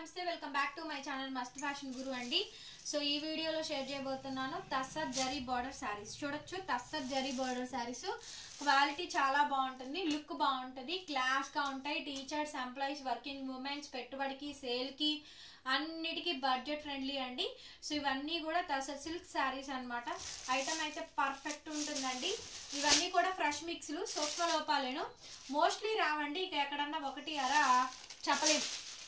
నమస్తే welcome back to my channel must fashion guru అండి so ఈ వీడియోలో షేర్ చేయబోతున్నాను తస్సర్ జరీ బార్డర్ శారీస్ చూడొచ్చు తస్సర్ జరీ బార్డర్ శారీస్ క్వాలిటీ చాలా బాగుంటుంది లుక్ బాగుంటుంది క్లాస్గా ఉంటాయి టీచర్స్ ఎంప్లాయీస్ వర్కింగ్ ఉమెన్స్ పెట్టుబడికి సేల్కి అన్నిటికీ బడ్జెట్ ఫ్రెండ్లీ అండి సో ఇవన్నీ కూడా తసర్ సిల్క్ శారీస్ అన్నమాట ఐటమ్ అయితే పర్ఫెక్ట్ ఉంటుందండి ఇవన్నీ కూడా ఫ్రెష్ మిక్స్లు సూక్ష్మ లోపాలేను మోస్ట్లీ రావండి ఇక ఎక్కడన్నా ఒకటి అరా చెప్పలేము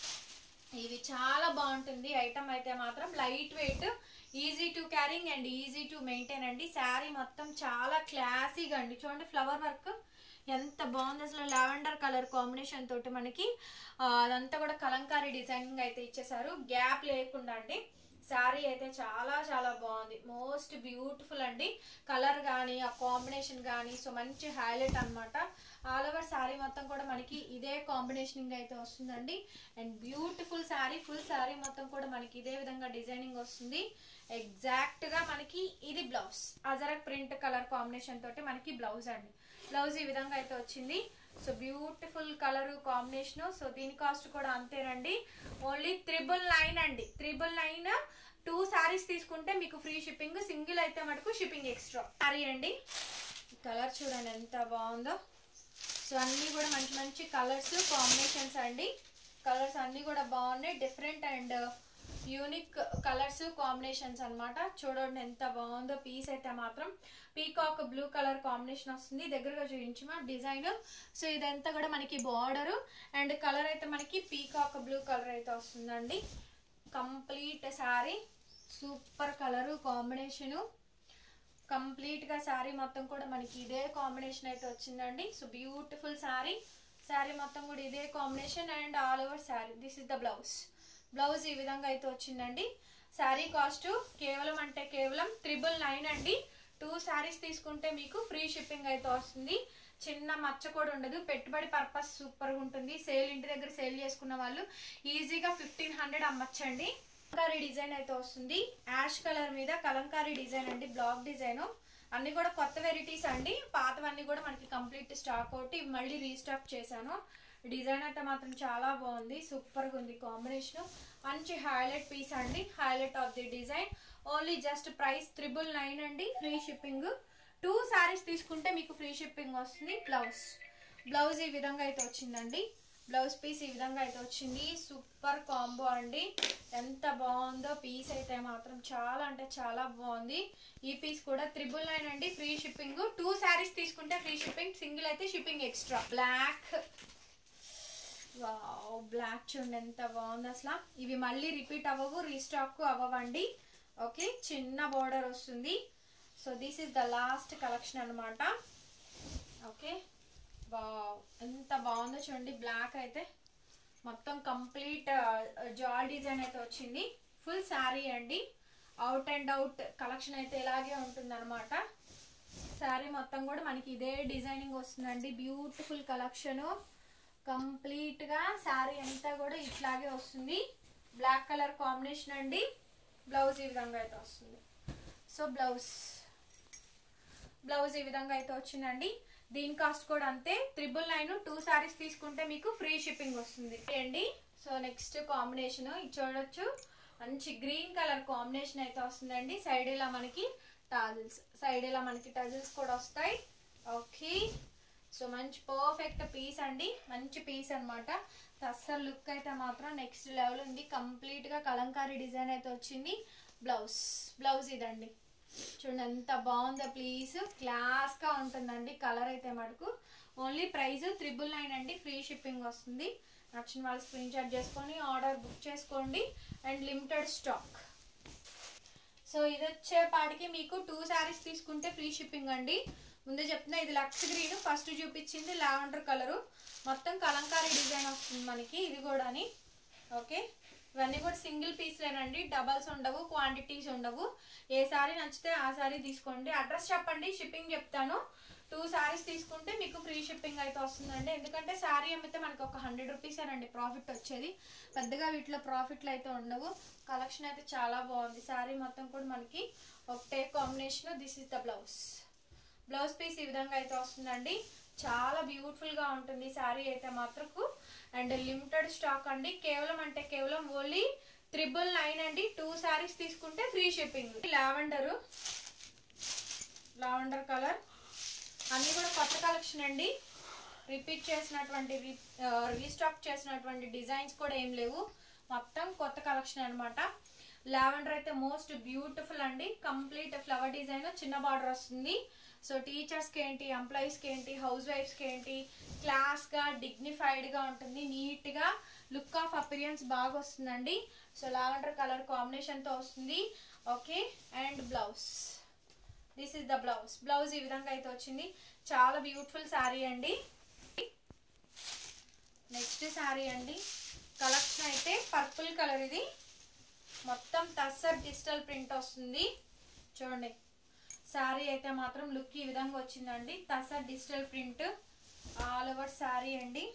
ఇవి చాలా బాగుంటుంది ఐటమ్ అయితే మాత్రం light weight easy to carrying and easy to maintain అండి శారీ మొత్తం చాలా క్లాసీగా అండి చూడండి ఫ్లవర్ వర్క్ ఎంత బాగుంది అసలు లావెండర్ కలర్ కాంబినేషన్ తోటి మనకి ఆ, అదంతా కూడా కలంకారీ డిజైనింగ్ అయితే ఇచ్చేసారు గ్యాప్ లేకుండా అండి శారీ అయితే చాలా చాలా బాగుంది మోస్ట్ బ్యూటిఫుల్ అండి కలర్ కానీ ఆ కాంబినేషన్ కానీ సో మంచి హైలైట్ అన్నమాట ఆల్ ఓవర్ శారీ మొత్తం కూడా మనకి ఇదే కాంబినేషనింగ్ అయితే వస్తుందండి and beautiful sari full sari మొత్తం కూడా మనకి ఇదే విధంగా డిజైనింగ్ వస్తుంది ఎగ్జాక్ట్ గా మనకి ఇది blouse ajrak print colour combination తోటి మనకి బ్లౌజ్ అండి బ్లౌజ్ ఈ విధంగా అయితే వచ్చింది so beautiful colour combination so దీని కాస్ట్ కూడా అంతేనండి ఓన్లీ త్రిబుల్ నైన్ అండి త్రిబుల్ నైన్ టూ శారీస్ తీసుకుంటే మీకు ఫ్రీ షిప్పింగ్ సింగిల్ అయితే మటుకు షిప్పింగ్ ఎక్స్ట్రా శారీ అండి కలర్ చూడండి ఎంత బాగుందో సో అన్నీ కూడా మంచి మంచి కలర్స్ కాంబినేషన్స్ అండి కలర్స్ అన్నీ కూడా బాగున్నాయి different and unique colours combinations అన్నమాట చూడండి ఎంత బాగుందో పీస్ అయితే మాత్రం పీకాక్ బ్లూ కలర్ కాంబినేషన్ వస్తుంది దగ్గరగా చూపించమా డిజైన్ సో ఇదంతా కూడా మనకి బార్డర్ అండ్ కలర్ అయితే మనకి పీకాక్ బ్లూ కలర్ అయితే వస్తుందండి complete sari super colour combination complete గా శారీ మొత్తం కూడా మనకి ఇదే కాంబినేషన్ అయితే వచ్చిందండి సో బ్యూటిఫుల్ శారీ శారీ మొత్తం కూడా ఇదే combination and all over sari this is the blouse blouse ఈ విధంగా అయితే వచ్చిందండి శారీ కాస్ట్ కేవలం అంటే కేవలం త్రిబుల్ నైన్ అండి టూ శారీస్ తీసుకుంటే మీకు ఫ్రీ షిప్పింగ్ అయితే వస్తుంది చిన్న మచ్చ కూడా ఉండదు పెట్టుబడి పర్పస్ సూపర్గా ఉంటుంది సేల్ ఇంటి దగ్గర సేల్ చేసుకున్న వాళ్ళు ఈజీగా ఫిఫ్టీన్ హండ్రెడ్ అమ్మచ్చండి కలంకారీ డిజైన్ అయితే వస్తుంది యాష్ కలర్ మీద కలంకారీ డిజైన్ అండి బ్లాక్ డిజైన్ అన్ని కూడా కొత్త వెరైటీస్ అండి పాతవన్నీ కూడా మనకి కంప్లీట్ స్టాక్ అవుట్ ఇవి మళ్ళీ రీస్టాక్ చేశాను డిజైన్ అయితే మాత్రం చాలా బాగుంది సూపర్గా ఉంది కాంబినేషన్ మంచి హైలైట్ పీస్ అండి highlight of the design only just price triple nine అండి ఫ్రీ షిప్పింగ్ టూ శారీస్ తీసుకుంటే మీకు ఫ్రీ షిప్పింగ్ వస్తుంది బ్లౌజ్ బ్లౌజ్ ఈ విధంగా అయితే వచ్చిందండి బ్లౌజ్ పీస్ ఈ విధంగా అయితే వచ్చింది సూపర్ కాంబో అండి ఎంత బాగుందో పీస్ అయితే మాత్రం చాలా అంటే చాలా బాగుంది ఈ పీస్ కూడా త్రిబుల్ నైన్ అండి ఫ్రీ షిప్పింగ్ టూ శారీస్ తీసుకుంటే ఫ్రీ షిప్పింగ్ సింగిల్ అయితే shipping extra black wow black చూడండి ఎంత బాగుంది అసలు ఇవి మళ్ళీ రిపీట్ అవ్వవు రీస్టాక్ అవ్వవండి ఓకే చిన్న బార్డర్ వస్తుంది so this is the last collection అనమాట ఓకే వావ్ ఎంత బాగుందో చూడండి బ్లాక్ అయితే మొత్తం కంప్లీట్ జాల్ డిజైన్ అయితే వచ్చింది ఫుల్ శారీ అండి అవుట్ అండ్ అవుట్ కలెక్షన్ అయితే ఇలాగే ఉంటుంది అనమాట శారీ మొత్తం కూడా మనకి ఇదే డిజైనింగ్ వస్తుందండి బ్యూటిఫుల్ కలెక్షను కంప్లీట్గా శారీ అంతా కూడా ఇట్లాగే వస్తుంది బ్లాక్ కలర్ కాంబినేషన్ అండి బ్లౌజ్ ఈ విధంగా అయితే వస్తుంది సో బ్లౌజ్ బ్లౌజ్ ఈ విధంగా అయితే వచ్చిందండి దీని కాస్ట్ కూడా అంతే త్రిబుల్ నైన్ టూ శారీస్ తీసుకుంటే మీకు ఫ్రీ షిప్పింగ్ వస్తుంది అండి సో నెక్స్ట్ కాంబినేషన్ ఇది చూడొచ్చు మంచి గ్రీన్ కలర్ కాంబినేషన్ అయితే వస్తుందండి సైడ్ ఇలా మనకి టాజిల్స్ సైడ్ ఇలా మనకి టజిల్స్ కూడా వస్తాయి ఓకే సో మంచి పర్ఫెక్ట్ పీస్ అండి మంచి పీస్ అనమాట అస్సలు లుక్ అయితే మాత్రం నెక్స్ట్ లెవెల్ ఉంది కంప్లీట్గా కలంకారీ డిజైన్ అయితే వచ్చింది బ్లౌజ్ బ్లౌజ్ ఇదండి చూడండి ఎంత బాగుందో ప్లీజ్ క్లాస్గా ఉంటుందండి కలర్ అయితే మటుకు ఓన్లీ ప్రైస్ త్రిబుల్ నైన్ అండి ఫ్రీ షిప్పింగ్ వస్తుంది నచ్చిన వాళ్ళు స్క్రీన్ షాట్ చేసుకొని ఆర్డర్ బుక్ చేసుకోండి అండ్ లిమిటెడ్ స్టాక్ సో ఇది వచ్చేపాటికి మీకు టూ శారీస్ తీసుకుంటే ఫ్రీ షిప్పింగ్ అండి ముందే చెప్తున్నా ఇది లక్స్ గ్రీన్ ఫస్ట్ చూపించింది లావెండర్ కలరు మొత్తం కలంకారీ డిజైన్ వస్తుంది మనకి ఇది కూడాని ఓకే ఇవన్నీ కూడా సింగిల్ పీస్లేనండి డబల్స్ ఉండవు క్వాంటిటీస్ ఉండవు ఏ సారీ నచ్చితే ఆ సారీ తీసుకోండి అడ్రస్ చెప్పండి షిప్పింగ్ చెప్తాను టూ సారీస్ తీసుకుంటే మీకు ఫ్రీ షిప్పింగ్ అయితే వస్తుందండి ఎందుకంటే శారీ అమ్మితే మనకి ఒక హండ్రెడ్ రూపీస్ అండి ప్రాఫిట్ వచ్చేది పెద్దగా వీటిలో ప్రాఫిట్లు అయితే ఉండవు కలెక్షన్ అయితే చాలా బాగుంది శారీ మొత్తం కూడా మనకి ఒకటే combination this is the blouse blouse piece ఈ విధంగా అయితే వస్తుందండి చాలా బ్యూటిఫుల్ గా ఉంటుంది శారీ అయితే మాత్రకు అండ్ లిమిటెడ్ స్టాక్ అండి కేవలం అంటే కేవలం ఓన్లీ త్రిబుల్ నైన్ అండి టూ శారీస్ తీసుకుంటే free shipping lavender lavender colour అన్ని కూడా కొత్త కలెక్షన్ అండి రిపీట్ చేసినటువంటి రీస్టాక్ చేసినటువంటి డిజైన్స్ కూడా ఏం లేవు మొత్తం కొత్త కలెక్షన్ అనమాట లావెండర్ అయితే మోస్ట్ బ్యూటిఫుల్ అండి కంప్లీట్ ఫ్లవర్ డిజైన్ చిన్న బార్డర్ వస్తుంది సో టీచర్స్కి ఏంటి ఎంప్లాయీస్కి ఏంటి హౌస్ వైఫ్స్కి ఏంటి క్లాస్గా డిగ్నిఫైడ్గా ఉంటుంది నీట్గా లుక్ ఆఫ్ అపీరియన్స్ బాగా వస్తుందండి సో లావెండర్ కలర్ కాంబినేషన్తో వస్తుంది okay and blouse this is the blouse blouse ఈ విధంగా అయితే వచ్చింది చాలా బ్యూటిఫుల్ శారీ అండి నెక్స్ట్ శారీ అండి కలెక్షన్ అయితే పర్పుల్ కలర్ ఇది మొత్తం టస్సర్ డిజిటల్ ప్రింట్ వస్తుంది చూడండి శారీ అయితే మాత్రం లుక్ ఈ విధంగా వచ్చిందండి tussar digital print all over sari అండి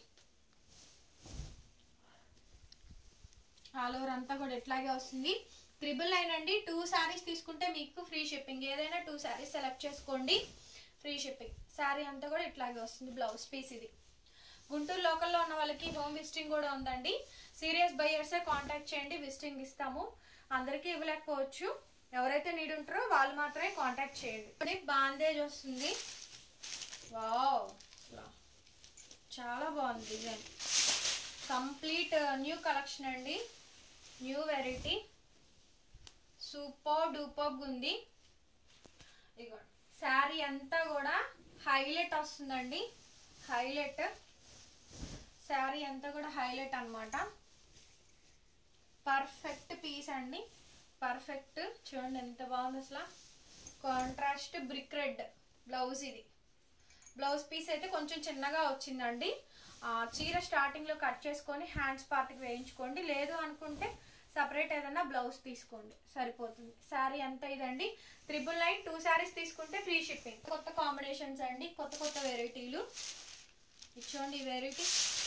ఆల్ ఓవర్ అంతా కూడా ఎట్లాగే వస్తుంది త్రిబుల్ నైన్ అండి టూ శారీస్ తీసుకుంటే మీకు ఫ్రీ షిప్పింగ్ ఏదైనా టూ శారీస్ సెలెక్ట్ చేసుకోండి ఫ్రీ షిప్పింగ్ శారీ అంతా కూడా ఇట్లాగే వస్తుంది బ్లౌజ్ పీస్ ఇది గుంటూరు లోకల్లో ఉన్న వాళ్ళకి హోమ్ విజిటింగ్ కూడా ఉందండి సీరియస్ బయ్యర్సే కాంటాక్ట్ చేయండి విజిటింగ్ ఇస్తాము అందరికీ ఇవ్వలేకపోవచ్చు ఎవరైతే నీడ్ ఉంటారో వాళ్ళు మాత్రమే కాంటాక్ట్ చేయండి బాందేజ్ వస్తుంది వావ్ చాలా బాగుంది డిజైన్ కంప్లీట్ న్యూ కలెక్షన్ అండి న్యూ వెరైటీ సూపర్ డూపర్ ఉంది ఇగో శారీ అంతా కూడా హైలైట్ వస్తుందండి హైలైట్ శారీ అంతా కూడా హైలైట్ అనమాట పర్ఫెక్ట్ పీస్ అండి పర్ఫెక్ట్ చూడండి ఎంత బాగుంది అసలు కాంట్రాస్ట్ బ్రిక్ రెడ్ బ్లౌజ్ ఇది బ్లౌజ్ పీస్ అయితే కొంచెం చిన్నగా వచ్చిందండి ఆ, చీర స్టార్టింగ్లో కట్ చేసుకొని హ్యాండ్స్ పార్ట్కి వేయించుకోండి లేదు అనుకుంటే సపరేట్ ఏదైనా బ్లౌజ్ తీసుకోండి సరిపోతుంది శారీ అంతా ఇదండి త్రిబుల్ నైన్ టూ శారీస్ తీసుకుంటే ఫ్రీ షిప్పింగ్ కొత్త కాంబినేషన్స్ అండి కొత్త కొత్త వెరైటీలు ఇచ్చోండి వెరైటీ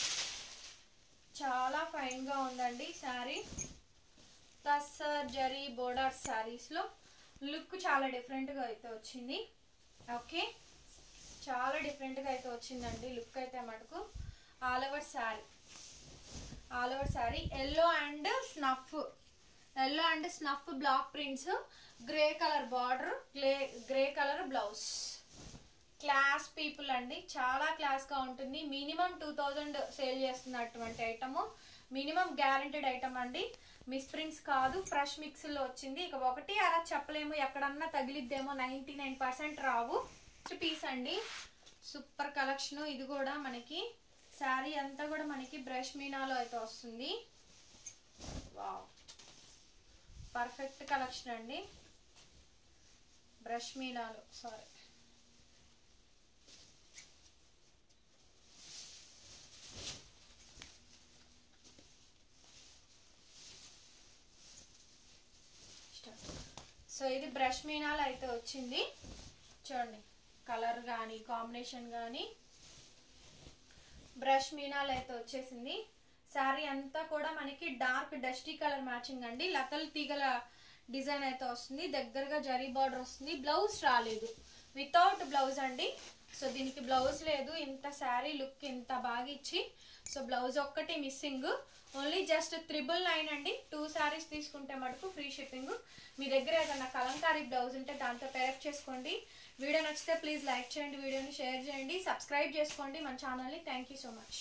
చాలా ఫైన్గా ఉందండి శారీ టస్సర్ జరీ బోర్డర్ శారీస్లో లుక్ చాలా డిఫరెంట్గా అయితే వచ్చింది ఓకే చాలా డిఫరెంట్గా అయితే వచ్చిందండి లుక్ అయితే మటుకు all over sari all over sari yellow and snuff yellow and snuff black prints grey colour border grey grey colour blouse class people అండి చాలా క్లాస్గా ఉంటుంది మినిమం టూ థౌజండ్ సేల్ చేస్తున్నటువంటి ఐటమ్ మినిమం గ్యారంటెడ్ ఐటమ్ అండి మిస్ ప్రింట్స్ కాదు fresh మిక్స్లో వచ్చింది ఇక ఒకటి అలా చెప్పలేము ఎక్కడన్నా తగిలిద్దేమో నైంటీ నైన్ పర్సెంట్ రావు పీస్ అండి సూపర్ కలెక్షన్ ఇది కూడా మనకి శారీ అంతా కూడా మనకి బ్రష్ మీనాలో అయితే వస్తుంది వావ్ పర్ఫెక్ట్ కలెక్షన్ అండి బ్రష్ మీనాలో సారీ సో ఇది బ్రష్ మీనాలు అయితే వచ్చింది చూడండి కలర్ కానీ కాంబినేషన్ కానీ బ్రష్ మీనాలు అయితే వచ్చేసింది శారీ అంతా కూడా మనకి డార్క్ డస్టీ కలర్ మ్యాచింగ్ అండి లతల్ తీగల డిజైన్ అయితే వస్తుంది దగ్గరగా జరీ బార్డర్ వస్తుంది బ్లౌజ్ రాలేదు వితౌట్ బ్లౌజ్ అండి సో దీనికి బ్లౌజ్ లేదు ఇంత శారీ లుక్ ఇంత బాగా ఇచ్చి సో బ్లౌజ్ ఒక్కటి missing only just triple nine అండి టూ శారీస్ తీసుకుంటే మటుకు ఫ్రీ షిప్పింగ్ మీ దగ్గర ఏదైనా కలంకారీ బ్లౌజ్ ఉంటే దాంతో పేరప్ చేసుకోండి వీడియో నచ్చితే ప్లీజ్ లైక్ చేయండి వీడియోని షేర్ చేయండి సబ్స్క్రైబ్ చేసుకోండి మన ఛానల్ని థ్యాంక్ యూ సో మచ్